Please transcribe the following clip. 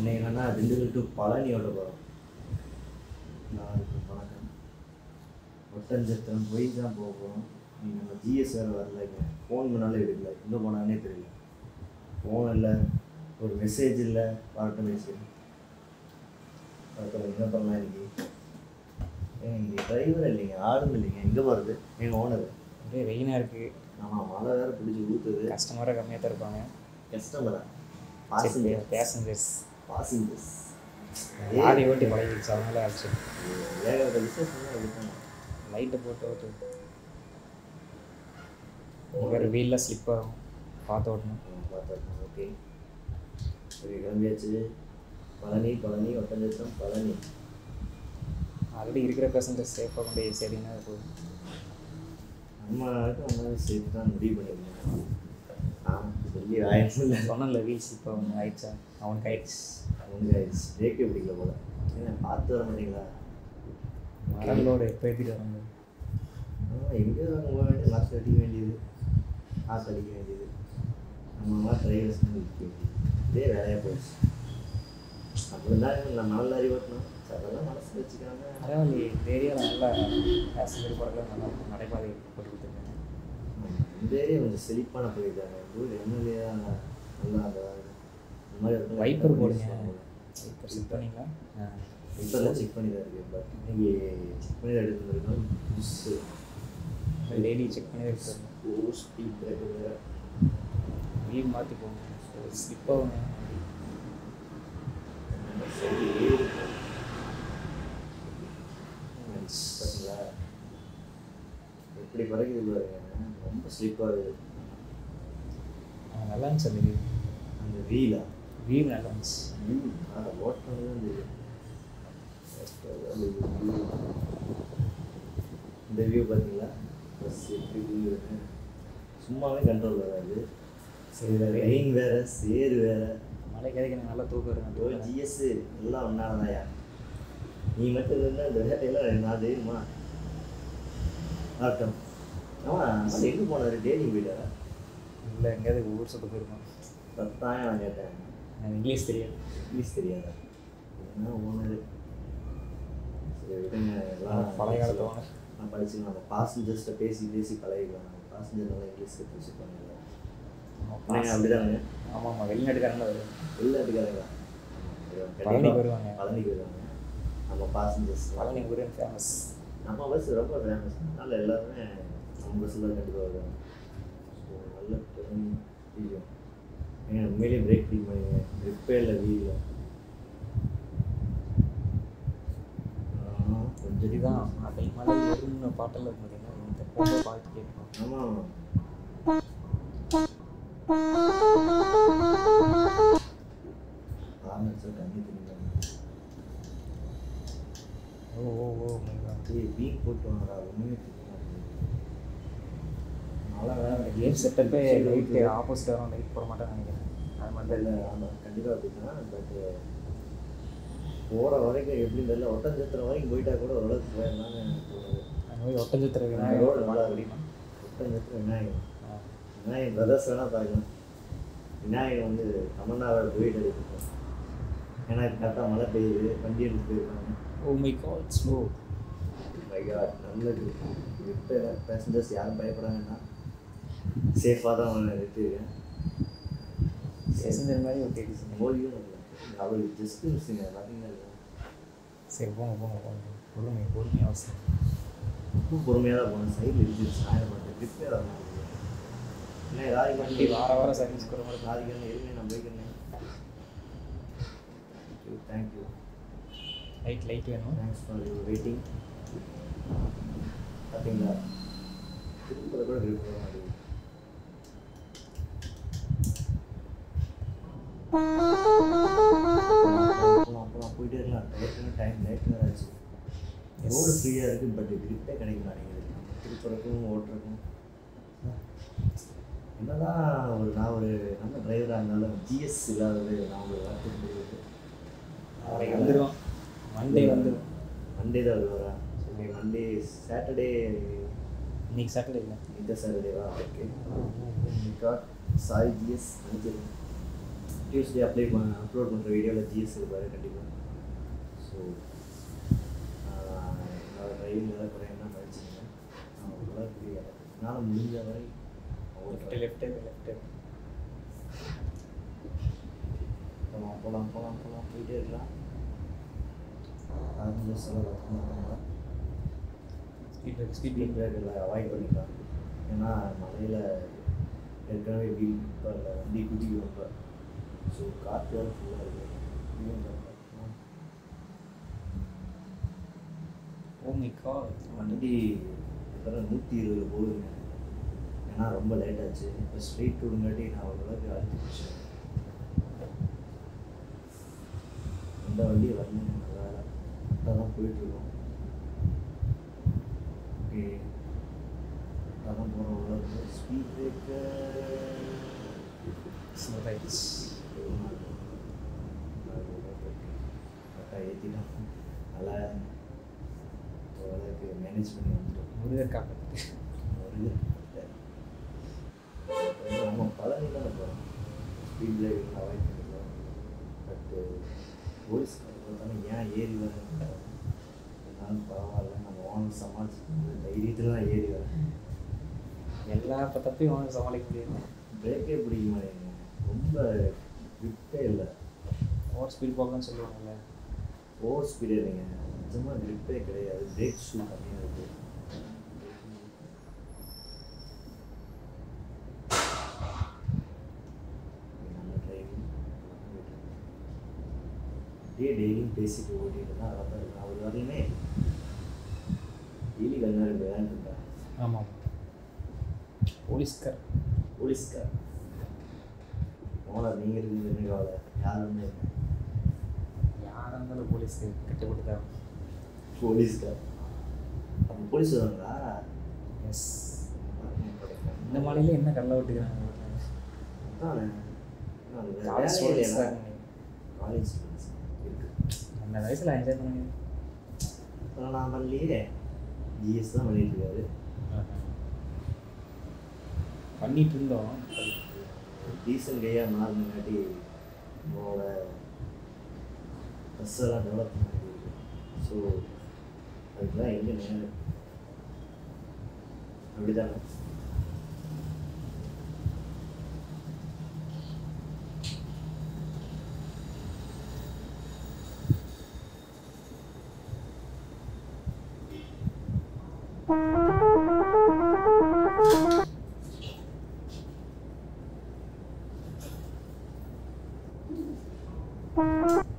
இன்னைக்கு என்னன்னா திண்டுக்கல் டு பழனியோட போகிறோம் நாளைக்கு வணக்கம் ஒட்டஞ்சத்திரம் போய் தான் போக போகிறோம் நீங்கள் நம்ம ஜிஎஸ் வேறு வரலைங்க ஃபோன் பண்ணாலும் எடுக்கல எங்கே போனானே தெரியல ஃபோன் இல்லை ஒரு மெசேஜ் இல்லை வரட்டும் மெசேஜ் வரட்டும் என்ன பண்ணலாம் இன்னைக்கு ஏங்க இங்கே டிரைவர் இல்லைங்க ஆளும் இல்லைங்க எங்கே போகிறது எங்கள் ஓனர் ஒரே வெயினாக இருக்குது ஆமாம் மழை வேறு பிடிச்சி ஊற்றுது கஸ்டமராக கம்மியாக தான் இருப்பாங்க கஸ்டமரா பாசஞ்சர் பேசஞ்சர்ஸ் பாசஞ்சர்ஸ் ஆடி ஓட்டி பழகிடுச்சு அதனால ஆச்சு ஏகப்பட்ட விசேஷம்லாம் இருக்காங்க லைட்டை போட்டு ஓட்டு வேறு வீலில் ஸ்லிப் ஆகும் பார்த்து ஓட்டணும் பார்த்துருக்கோம் ஓகே சரி கிளம்பியாச்சு பழனி பழனி ஒட்டஞ்சத்திரம் பழனி ஆல்ரெடி இருக்கிற பேசஞ்சர்ஸ் சேஃபாக கொண்டு போய் சரிங்கன்னா போதும் நம்ம வந்து சேர்த்து தான் முடிவு பண்ணியிருந்தோம் ஆ சொல்லி ஆயிடுச்சு இல்லை சொன்னல வீல் ஸ்லிப் ஆகும் ஆயிடுச்சா அவனுக்கு ஆயிடுச்சு அவங்க பிரேக்கே பிடிக்கல போல ஏன்னா பார்த்து வர மாட்டீங்களா மரங்களோட எப்போ ஏற்றிட்டு வர முடியும் ஆமாம் எங்கே போக வேண்டியது மரத்தை அடிக்க வேண்டியது காசு அடிக்க வேண்டியது நம்ம மாதிரி டிரைவர்ஸ் விற்க வேண்டியது இதே வேலையாக போயிடுச்சு அப்படிதான் நம்ம நல்ல அறிவு ஓட்டணும் சரி, அதெல்லாம் மனசு வச்சுக்காம பரவாயில்லையே இந்த ஏரியாவில் நல்லா பேசஞ்சர் போகிறதுல நல்லா நடைபாதை போட்டு கொடுத்துருக்காங்க இந்த ஏரியா கொஞ்சம் செழிப்பான போயிருக்காங்க ஊர் எம்எல்ஏ நல்லா அந்த இந்த மாதிரி இடத்துல வைப்பர் போடுங்க சொல்லுவாங்க. வைப்பர் செட் பண்ணிங்களா ஆ இப்போதான் செக் பண்ணி தான் இருக்கு பட் இன்னைக்கு செக் பண்ணி தான் எடுத்து வந்திருக்கோம் புதுசு டெய்லி செக் பண்ணி தான் எடுத்து ஓ ஸ்பீட் பிரேக்கர் வேறு வீல் மாற்றி போகணும் ஸ்லிப் ஆகும் பார்த்தீங்களா எப்படி பறக்குது பாருங்க ரொம்ப ஸ்லிப் ஆகுது ஆ, நல்லா இருந்துச்சு அந்த வியூ அந்த வீலா வியூ நல்லா இருந்துச்சு வீல் அதை ஓட்டினது தான் தெரியும் இந்த வியூ பார்த்தீங்களா பஸ் எப்படி வியூ இருக்கு சும்மாவே கண்ட்ரோல் வராது சரி இதில் ரெயின் வேற சேரு வேற மழை கிடைக்க எனக்கு நல்லா தூக்கம் ஓ இருக்கும் ஜிஎஸ் எல்லாம் ஒன்றாலதாயா நீ மட்டும் இருந்தால் இந்த வேலையெல்லாம் நான் தெரியுமா ஆட்டம் ஆமாம் எங்கே போனார் டேனி போயிட்டாரா இல்லை எங்கேயாவது ஊர் சுத்த போயிருக்கோம் பத்தாயிரம் நான் கேட்டேன் எனக்கு இங்கிலீஷ் தெரியாது இங்கிலீஷ் தெரியாதா என்ன ஓனர் சரி விடுங்க எல்லாம் பழைய காலத்து ஓனர் நான் படிச்சுக்கலாம் நம்ம பாசஞ்சர்ஸ்ட்டை பேசி பேசி பழகிக்கலாம் நம்ம பாசஞ்சர் நல்லா இங்கிலீஷ் கற்று வச்சுப்பாங்க நீங்கள் அப்படிதாங்க ஆமாம் ஆமாம் வெளிநாட்டுக்காரங்க வருவாங்க வெளிநாட்டுக்காரங்களா பழனிக்கு வருவாங்க பழனிக்கு வருவாங்க நம்ம பாசஞ்சர்ஸ் பழனி முருகன் ஃபேமஸ் நம்ம பஸ் ரொம்ப ஃபேமஸ் அதனால் எல்லாருமே நம்ம பஸ்ஸில் கண்டிப்பாக வருவாங்க ஸோ நல்ல பெரும் தெரியும் ஏங்க உண்மையிலேயே பிரேக் பிடிக்க மாட்டேங்க ரிப்பே இல்லை வீலில் கொஞ்சம் இதுதான் அதை மலை ஏறும்னு பாட்டில் இருக்கு பார்த்தீங்கன்னா இந்த போக பாட்டு கேட்கும் ஆமாம் ஆரம்பிச்சு கம்மி தெரியும் oh oh oh my God. அப்படியே வீக் போட்டு வாங்கடா ஒன்றுமே தெரிய மாட்டேங்குது மழை வேற கேம் செட்டப்பே லைட்டு ஆப்போசிட் வரும் லைட் போட மாட்டேன்னு நினைக்கிறேன் அது மாதிரி தான் இல்லை இல்லை ஆமாம் கண்டிப்பாக அப்படிதான் பட்டு போகிற வரைக்கும் எப்படி தெரியல ஒட்டஞ்சத்திரம் வரைக்கும் போயிட்டா கூட ஓரளவுக்கு போயிடலாம்னு எனக்கு தோணுது அந்த மாதிரி ஒட்டஞ்சத்திர ரோடு விநாயகர் நல்லா பார்க்க முடியுமா முடியுமா ஒட்டஞ்சத்திரம் விநாயகர் ஆ. விநாயகர் பிரதர்ஸ் வேணால் பார்க்கலாம் விநாயகர் வந்து தமன்னாவோட போயிட்டு எடுத்துருக்கோம் ஏன்னா கரெக்டாக மழை பெய்யுது வண்டி எடுத்து போயிருக்காங்க oh my God slow my God நல்லது விட்ட பேசஞ்சர்ஸ் யாரும் பயப்பட வேண்டாம் சேஃபாக தான் அவனை நிறுத்திருக்கேன் பேசஞ்சர் மாதிரி ஓகே டிசைன் மோதியும் இல்லை அவர் ஜஸ்ட் மிஸ்ஸிங்க நத்திங் இல்லை சரி போங்க போங்க போங்க பொறுமை பொறுமை அவசியம் ரொம்ப பொறுமையாக தான் போனேன் சைடில் இருந்துச்சு நான் பண்ணேன் ட்ரிப்பே வர மாட்டேங்குது இல்லை ஏதாவது வண்டி வார வாரம் சர்வீஸ் கொடுக்க மாதிரி நாளைக்கு என்ன இருங்க நான் போய்க்கிறேன் தேங்க்யூ லைட் லைட் வேணும் தேங்க்ஸ் ஃபார் யூர் வெயிட்டிங் பார்த்தீங்களா திருப்பத கூட grip வர மாட்டேங்குது போகலாம் போகலாம் போயிட்டே இருக்கலாம் ஏற்கனவே டைம் லேட் வேறு ஆச்சு ரோடு ஃப்ரீயாக இருக்குது பட் கிரிப்பே கிடைக்க மாட்டேங்குது திருப்பறக்கும் ஓட்டுறக்கும் என்னதான் ஒரு நான் ஒரு நல்ல டிரைவராக இருந்தாலும் ஜிஎஸ் இல்லாதது நான் ஒரு வார்த்தை முடியுது நாளைக்கு வந்துடும் மண்டே வந்துடும் மண்டே தான் வருவாரா சரி மண்டே சாட்டர்டே இன்னைக்கு சாட்டர்டே இல்லை இந்த சாட்டர்டேவா ஓகே காட் சாரி ஜிஎஸ் மன்னிச்சிருங்க டியூஸ்டே அப்ளை பண்ண அப்லோட் பண்ணுற வீடியோவில் ஜிஎஸ் இருப்பார் கண்டிப்பாக ஸோ என்னோட டிரைவிங் ஏதாவது குறையன்னா மதிச்சுங்க நான் ஓரளவுக்கு என்னால் முடிஞ்ச வரை லெஃப்ட் லெஃப்ட் லெஃப்ட் போகலாம் போகலாம் போகலாம் போகலாம் போயிட்டே இருக்கலாம் அது சொல்லலாம் speed brake speed speed brake பிரேக்கரில் அவாய்ட் பண்ணிக்கலாம் ஏன்னா மலையில் ஏற்கனவே வீல் இப்போ வண்டி குதிக்கும் ரொம்ப ஸோ காற்று வேறு ஃபுல்லாக இருக்குது ஓ மை காட் வண்டி இப்போ நூற்றி இருபது போகுதுங்க ஏன்னா ரொம்ப லேட் ஆச்சு இப்போ ஸ்ட்ரீட் டூருங்காட்டி நான் ஓரளவுக்கு அழுத்தி பிடிச்சேன் இந்த வண்டி வரலைங்க நல்லா கரெக்டாக தான் போயிட்டுருக்கோம் ஓகே அதான் போகிறோம் ஓரளவுக்கு ஸ்பீட் பிரேக்கர் ரைட்ஸ் கரெக்டாக ஏற்றிட்டோம் நல்லா ஓரளவுக்கு மேனேஜ் பண்ணி வந்துட்டோம் முருகர் காப்பத்து ஒரு நம்ம பழனி தானே போகிறோம் ஸ்பீட் பிரேக் அவாய்ட் பண்ணிக்கலாம் பட்டு போலீஸ் தானே ஏன் ஏறி வரேன் இருந்தாலும் பரவாயில்ல நம்ம ஓனர் சமாளிச்சு தைரியத்தில் தான் ஏறி வரேன் எல்லா இப்போ தப்பையும் அவனுக்கு சமாளிக்க முடியாது பிரேக்கே பிடிக்க மாட்டேங்குது ரொம்ப கிரிப்பே இல்லை ஓவர் ஸ்பீட் போகலாம்னு சொல்லுவாங்கல்ல ஓவர் ஸ்பீடு இல்லைங்க நிஜமாக கிரிப்பே கிடையாது பிரேக் ஷூ கம்மியாக இருக்குது நல்ல டிரைவிங் அப்படியே டெய்லியும் பேசிட்டு ஓட்டிட்டு தான் அதான் இருக்கும் அவர் வரலையுமே டெய்லி கொஞ்ச நேரம் விளையாண்டுருக்கா ஆமாம் போலீஸ்கார் போலீஸ்கார் ஓனர் நீங்கள் இருக்குது என்ன கவலை யாருமே இல்லை யாராக இருந்தாலும் போலீஸ்க்கு கட்டுப்பட்டு தான் போலீஸ்கார் அப்போ போலீஸ் வருவாங்களா எஸ் இந்த மலையில என்ன கல்ல விட்டுக்கிறாங்க அதானே காலேஜ் ஸ்டூடெண்ட்ஸ் தான் காலேஜ் ஸ்டூடெண்ட்ஸ் இருக்கு அந்த வயசில் என்ஜாய் பண்ணுங்க இப்போ நான் பண்ணலையே ஜிஎஸ் தான் பண்ணிட்டு இருக்காரு பண்ணிட்டு இருந்தோம் டீசல் கையாக மாறினங்காட்டி உங்களோட ட்ரெஸ்ஸெல்லாம் டெவலப் பண்ணிருக்கு ஸோ அதுக்கெல்லாம் எங்கே நேரம் அப்படிதானே Thank you.